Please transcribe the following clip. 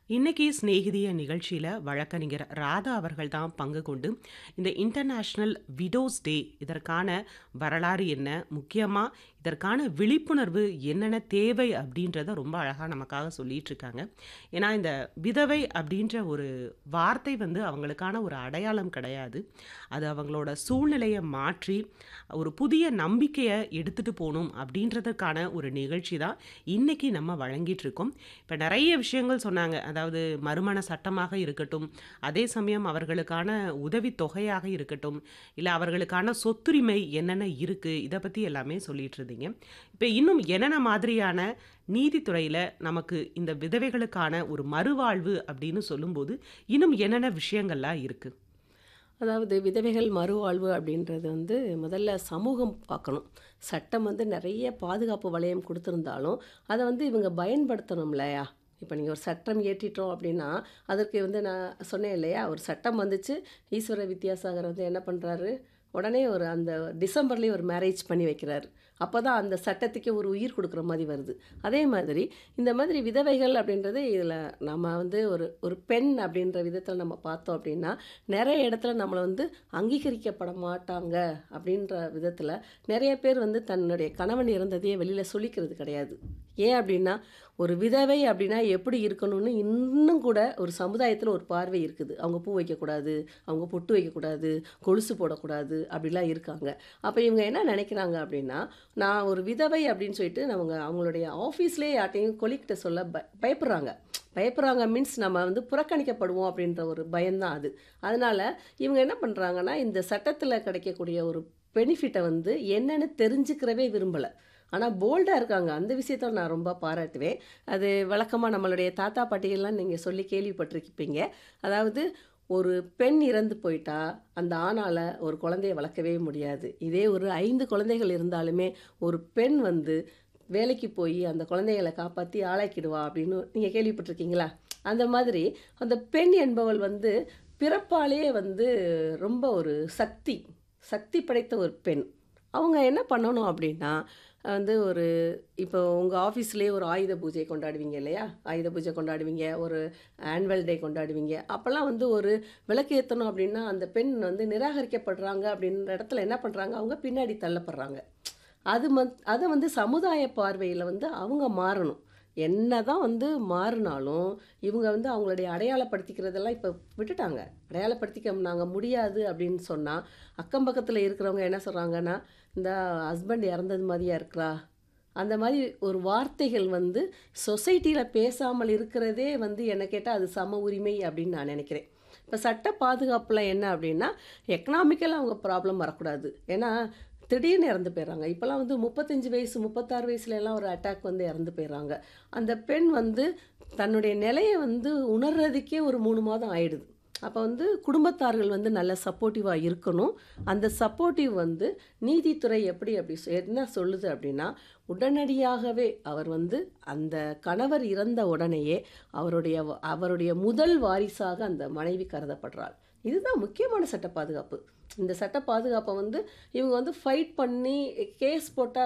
இன்னைக்கு சிநேகிதிய நிகழ்ச்சியில வழக்கறிஞர் ராதா அவர்கள் தான் பங்கு கொண்டு இந்த இன்டர்நேஷனல் விடோஸ் டே இதற்கான வரலாறு என்ன முக்கியமா இதற்கான விழிப்புணர்வு என்னென்ன தேவை அப்படின்றத ரொம்ப அழகா நமக்காக சொல்லிட்டு இருக்காங்க ஏன்னா இந்த விதவை அப்படின்ற ஒரு வார்த்தை வந்து அவங்களுக்கான ஒரு அடையாளம் கிடையாது அது அவங்களோட சூழ்நிலையை மாற்றி ஒரு புதிய நம்பிக்கையை எடுத்துட்டு போகணும் அப்படின்றதுக்கான ஒரு நிகழ்ச்சி தான் இன்னைக்கு நம்ம வழங்கிட்டு இருக்கோம் இப்போ நிறைய விஷயங்கள் சொன்னாங்க அதாவது மறுமண சட்டமாக இருக்கட்டும் அதே சமயம் அவர்களுக்கான உதவி தொகையாக இருக்கட்டும் இல்லை அவர்களுக்கான சொத்துரிமை என்னென்ன இருக்குது இதை பற்றி எல்லாமே சொல்லிட்டு இருந்தீங்க இப்போ இன்னும் என்னென்ன மாதிரியான நீதித்துறையில் நமக்கு இந்த விதவைகளுக்கான ஒரு மறுவாழ்வு அப்படின்னு சொல்லும்போது இன்னும் என்னென்ன விஷயங்கள்லாம் இருக்குது அதாவது விதவைகள் மறுவாழ்வு அப்படின்றது வந்து முதல்ல சமூகம் பார்க்கணும் சட்டம் வந்து நிறைய பாதுகாப்பு வளையம் கொடுத்துருந்தாலும் அதை வந்து இவங்க பயன்படுத்தணும் இல்லையா இப்போ நீங்கள் ஒரு சட்டம் ஏற்றிட்டோம் அப்படின்னா அதற்கு வந்து நான் சொன்னேன் இல்லையா ஒரு சட்டம் வந்துச்சு ஈஸ்வர வித்யாசாகர் வந்து என்ன பண்ணுறாரு உடனே ஒரு அந்த டிசம்பர்லேயே ஒரு மேரேஜ் பண்ணி வைக்கிறாரு அப்போ தான் அந்த சட்டத்துக்கே ஒரு உயிர் கொடுக்குற மாதிரி வருது அதே மாதிரி இந்த மாதிரி விதவைகள் அப்படின்றது இதில் நம்ம வந்து ஒரு ஒரு பெண் அப்படின்ற விதத்தில் நம்ம பார்த்தோம் அப்படின்னா நிறைய இடத்துல நம்மளை வந்து அங்கீகரிக்கப்பட மாட்டாங்க அப்படின்ற விதத்தில் நிறைய பேர் வந்து தன்னுடைய கணவன் இறந்ததையே வெளியில் சொல்லிக்கிறது கிடையாது ஏன் அப்படின்னா ஒரு விதவை அப்படின்னா எப்படி இருக்கணும்னு இன்னும் கூட ஒரு சமுதாயத்தில் ஒரு பார்வை இருக்குது அவங்க பூ வைக்கக்கூடாது அவங்க பொட்டு வைக்கக்கூடாது கொலுசு போடக்கூடாது அப்படிலாம் இருக்காங்க அப்போ இவங்க என்ன நினைக்கிறாங்க அப்படின்னா நான் ஒரு விதவை அப்படின்னு சொல்லிட்டு அவங்க அவங்களுடைய ஆஃபீஸ்லேயே யார்ட்டையும் கொலிக்கிட்ட சொல்ல ப பயப்படுறாங்க பயப்படுறாங்க மீன்ஸ் நம்ம வந்து புறக்கணிக்கப்படுவோம் அப்படின்ற ஒரு பயம்தான் அது அதனால் இவங்க என்ன பண்ணுறாங்கன்னா இந்த சட்டத்தில் கிடைக்கக்கூடிய ஒரு பெனிஃபிட்டை வந்து என்னென்னு தெரிஞ்சுக்கிறவே விரும்பலை ஆனால் போல்டாக இருக்காங்க அந்த விஷயத்த நான் ரொம்ப பாராட்டுவேன் அது வழக்கமாக நம்மளுடைய தாத்தா பாட்டிகள்லாம் நீங்கள் சொல்லி கேள்விப்பட்டிருப்பீங்க அதாவது ஒரு பெண் இறந்து போயிட்டா அந்த ஆணால் ஒரு குழந்தைய வளர்க்கவே முடியாது இதே ஒரு ஐந்து குழந்தைகள் இருந்தாலுமே ஒரு பெண் வந்து வேலைக்கு போய் அந்த குழந்தைகளை காப்பாற்றி ஆளாக்கிடுவா அப்படின்னு நீங்கள் கேள்விப்பட்டிருக்கீங்களா அந்த மாதிரி அந்த பெண் என்பவள் வந்து பிறப்பாலே வந்து ரொம்ப ஒரு சக்தி சக்தி படைத்த ஒரு பெண் அவங்க என்ன பண்ணணும் அப்படின்னா வந்து ஒரு இப்போ உங்கள் ஆஃபீஸ்லேயே ஒரு ஆயுத பூஜை கொண்டாடுவீங்க இல்லையா ஆயுத பூஜை கொண்டாடுவீங்க ஒரு ஆனுவல் டே கொண்டாடுவீங்க அப்போல்லாம் வந்து ஒரு விளக்கு ஏற்றணும் அப்படின்னா அந்த பெண் வந்து நிராகரிக்கப்படுறாங்க அப்படின்ற இடத்துல என்ன பண்ணுறாங்க அவங்க பின்னாடி தள்ளப்படுறாங்க அது மத் அதை வந்து சமுதாய பார்வையில் வந்து அவங்க மாறணும் என்ன தான் வந்து மாறினாலும் இவங்க வந்து அவங்களுடைய அடையாளப்படுத்திக்கிறதெல்லாம் இப்போ விட்டுட்டாங்க அடையாளப்படுத்திக்க நாங்கள் முடியாது அப்படின்னு சொன்னால் அக்கம் பக்கத்தில் இருக்கிறவங்க என்ன சொல்கிறாங்கன்னா இந்த ஹஸ்பண்ட் இறந்தது மாதிரியா இருக்கிறா அந்த மாதிரி ஒரு வார்த்தைகள் வந்து சொசைட்டியில் பேசாமல் இருக்கிறதே வந்து என்ன கேட்டால் அது சம உரிமை அப்படின்னு நான் நினைக்கிறேன் இப்போ சட்ட பாதுகாப்பில் என்ன அப்படின்னா எக்கனாமிக்கலாக அவங்க ப்ராப்ளம் வரக்கூடாது ஏன்னா திடீர்னு இறந்து போயிடுறாங்க இப்போல்லாம் வந்து முப்பத்தஞ்சு வயசு முப்பத்தாறு வயசுல எல்லாம் ஒரு அட்டாக் வந்து இறந்து போயிடுறாங்க அந்த பெண் வந்து தன்னுடைய நிலையை வந்து உணர்றதுக்கே ஒரு மூணு மாதம் ஆயிடுது அப்போ வந்து குடும்பத்தார்கள் வந்து நல்ல சப்போர்ட்டிவாக இருக்கணும் அந்த சப்போர்ட்டிவ் வந்து நீதித்துறை எப்படி அப்படி என்ன சொல்லுது அப்படின்னா உடனடியாகவே அவர் வந்து அந்த கணவர் இறந்த உடனேயே அவருடைய அவருடைய முதல் வாரிசாக அந்த மனைவி கருதப்படுறாள் இதுதான் முக்கியமான சட்ட பாதுகாப்பு இந்த சட்ட பாதுகாப்பை வந்து இவங்க வந்து ஃபைட் பண்ணி கேஸ் போட்டால்